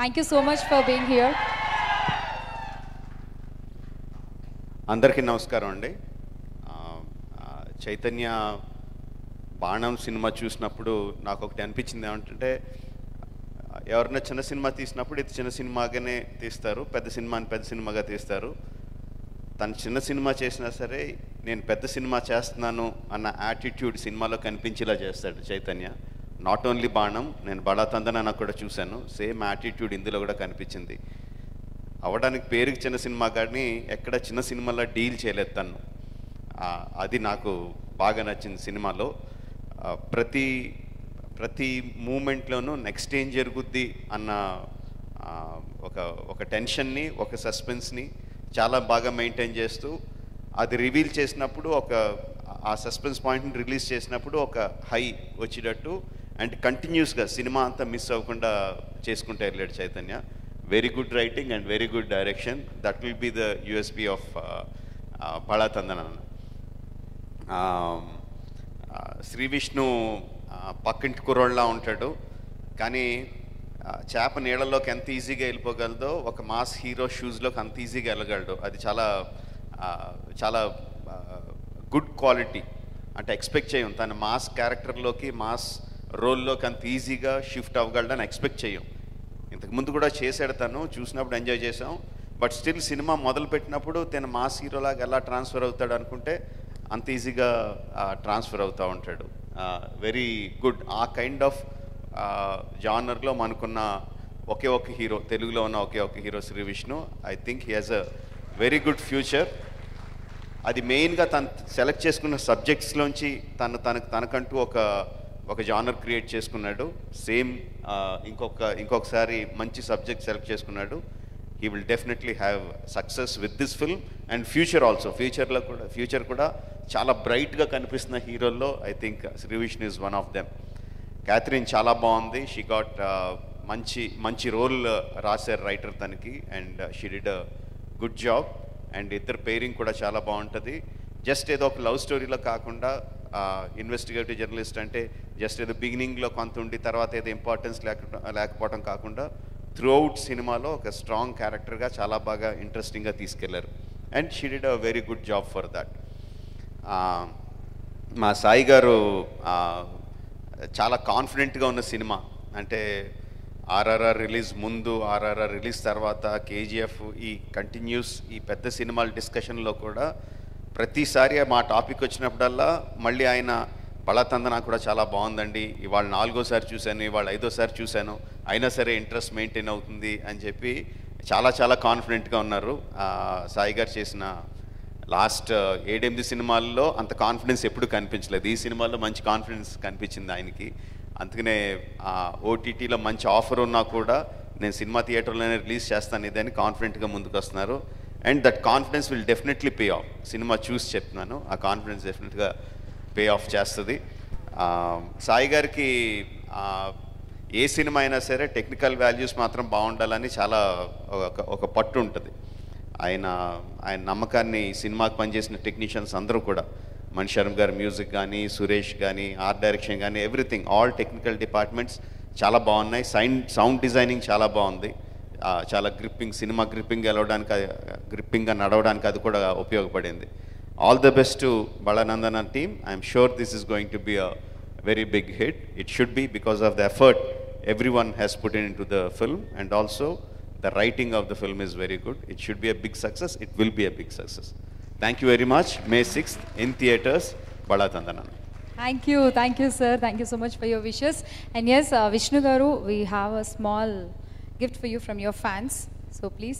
Thank you so much for being here. అందరికీ నమస్కారం అండి ఆ, ఆ, చైతన్య బాణం సినిమా చూసినప్పుడు నాకు ఒకటి అనిపించింది ఏమంటే ఆ, ఎవరైనా చిన్న సినిమా తీసినప్పుడు ఇది చిన్న సినిమాగానే తీస్తారు పెద్ద సినిమాని పెద్ద సినిమాగా తీస్తారు తను చిన్న సినిమా చేసినా సరే నేను పెద్ద సినిమా చేస్తున్నాను అన్న యాటిట్యూడ్ సినిమాలో కనిపించేలా చేస్తాడు చైతన్య నాట్ ఓన్లీ బాణం నేను బడా తందన కూడా చూశాను సేమ్ యాటిట్యూడ్ ఇందులో కూడా కనిపించింది అవడానికి పేరుకి చిన్న సినిమా కానీ ఎక్కడ చిన్న సినిమాలో డీల్ చేయలేదు తను ఆ, అది నాకు బాగా నచ్చింది సినిమాలో ఆ, ప్రతి ప్రతి మూమెంట్లోనూ నెక్స్ట్ ఏం జరుగుద్ది అన్న ఆ, ఒక ఒక టెన్షన్ని ఒక సస్పెన్స్ని చాలా బాగా మెయింటైన్ చేస్తూ అది రివీల్ చేసినప్పుడు ఒక ఆ సస్పెన్స్ పాయింట్ని రిలీజ్ చేసినప్పుడు ఒక హై వచ్చేటట్టు అండ్ కంటిన్యూస్గా సినిమా అంతా మిస్ అవ్వకుండా చేసుకుంటూ వెళ్ళాడు Chaitanya very good writing and very good direction that will be the USP of Bhala Thandana Sri Vishnu ఆ, పక్కింటి కుర్రోళ్ళలా ఉంటాడు కానీ ఆ, చేప నీళ్ళలోకి ఎంత ఈజీగా వెళ్ళిపోగలదో ఒక మాస్ హీరో షూస్లోకి అంత ఈజీగా వెళ్ళగలడు అది చాలా ఆ, చాలా గుడ్ క్వాలిటీ అంటే ఎక్స్పెక్ట్ చేయం తన మాస్ క్యారెక్టర్లోకి మాస్ రోల్లోకి అంత ఈజీగా షిఫ్ట్ అవ్వగలడని ఎక్స్పెక్ట్ చేయం ఇంతకు ముందు కూడా చేశాడు తను చూసినప్పుడు ఎంజాయ్ చేసాం బట్ స్టిల్ సినిమా మొదలు పెట్టినప్పుడు తన మాస్ హీరోలాగా ఎలా ట్రాన్స్ఫర్ అవుతాడు అనుకుంటే అంత ఈజీగా ట్రాన్స్ఫర్ అవుతూ ఉంటాడు very good a kind of జానర్లో మనకున్న ఒకే ఒక హీరో తెలుగులో ఉన్న ఒకే ఒక hero Sri Vishnu I think he has a very good future అది మెయిన్గా తను సెలెక్ట్ చేసుకున్న సబ్జెక్ట్స్లోంచి తను తనకు తనకంటూ ఒక ఒక జానర్ క్రియేట్ చేసుకున్నాడు సేమ్ ఇంకొక ఇంకొకసారి మంచి సబ్జెక్ట్ సెలెక్ట్ చేసుకున్నాడు he will definitely have success with this film and future also ఫ్యూచర్లో కూడా ఫ్యూచర్ కూడా చాలా బ్రైట్గా కనిపిస్తున్న హీరోల్లో I think Sri Vishnu is one of them Catherine చాలా బాగుంది షీ గాట్ మంచి మంచి రోల్ రాశారు రైటర్ తనకి and she did a good job and ఇద్దరు పేరింగ్ కూడా చాలా బాగుంటుంది జస్ట్ ఏదో ఒక లవ్ స్టోరీలో కాకుండా ఇన్వెస్టిగేటివ్ జర్నలిస్ట్ అంటే జస్ట్ ఏదో బిగినింగ్లో కొంత ఉండి తర్వాత ఏదో ఇంపార్టెన్స్ లేక లేకపోవడం కాకుండా త్రూ అవుట్ సినిమాలో ఒక స్ట్రాంగ్ క్యారెక్టర్గా చాలా బాగా ఇంట్రెస్టింగ్గా తీసుకెళ్లారు and she did a very good job for that మా సాయి గారు ఆ, చాలా కాన్ఫిడెంట్గా ఉన్న సినిమా అంటే ఆర్ఆర్ఆర్ రిలీజ్ ముందు ఆర్ఆర్ఆర్ రిలీజ్ తర్వాత కేజీఎఫ్ ఈ కంటిన్యూస్ ఈ పెద్ద సినిమాల డిస్కషన్లో కూడా ప్రతిసారి మా టాపిక్ వచ్చినప్పుడల్లా మళ్ళీ ఆయన బళతందన కూడా చాలా బాగుందండి ఇవాళ నాలుగోసారి చూశాను ఇవాళ ఐదోసారి చూశాను అయినా సరే ఇంట్రెస్ట్ మెయింటైన్ అవుతుంది అని చెప్పి చాలా చాలా కాన్ఫిడెంట్గా ఉన్నారు ఆ, సాయి గారు చేసిన లాస్ట్ ఏడెనిమిది సినిమాల్లో అంత కాన్ఫిడెన్స్ ఎప్పుడు కనిపించలేదు ఈ సినిమాలో మంచి కాన్ఫిడెన్స్ కనిపించింది ఆయనకి అందుకనే ఓటీటీలో మంచి ఆఫర్ ఉన్నా కూడా నేను సినిమా థియేటర్లోనే రిలీజ్ చేస్తాను ఇదని కాన్ఫిడెంట్గా ముందుకు వస్తున్నారు and that confidence will definitely pay off సినిమా చూసి చెప్తున్నాను ఆ కాన్ఫిడెన్స్ డెఫినెట్గా పే ఆఫ్ చేస్తుంది ఆ, సాయి గారికి ఆ, ఏ సినిమా అయినా సరే టెక్నికల్ వాల్యూస్ మాత్రం బాగుండాలని చాలా ఒక ఒక పట్టు ఉంటుంది ఆయన ఆయన నమ్మకాన్ని ఈ సినిమాకి పనిచేసిన టెక్నీషియన్స్ అందరూ కూడా మణి శర్మ గారి మ్యూజిక్ కానీ సురేష్ కానీ ఆర్ట్ డైరెక్షన్ కానీ ఎవ్రీథింగ్ ఆల్ టెక్నికల్ డిపార్ట్మెంట్స్ చాలా బాగున్నాయి సైండ్ సౌండ్ డిజైనింగ్ చాలా బాగుంది ఆ, చాలా గ్రిప్పింగ్ సినిమా గ్రిప్పింగ్ గెలవడానికి గ్రిప్పింగ్గా నడవడానికి అది కూడా ఉపయోగపడింది all the best to Balanandana team I'm sure this is going to be a very big hit. It should be because of the effort everyone has put into the film and also the writing of the film is very good. It should be a big success. It will be a big success. Thank you very much. May 6th in theaters, Bala Tandanan. Thank you, thank you, sir. Thank you so much for your wishes. And yes, uh, Vishnu Garu, we have a small gift for you from your fans. So please.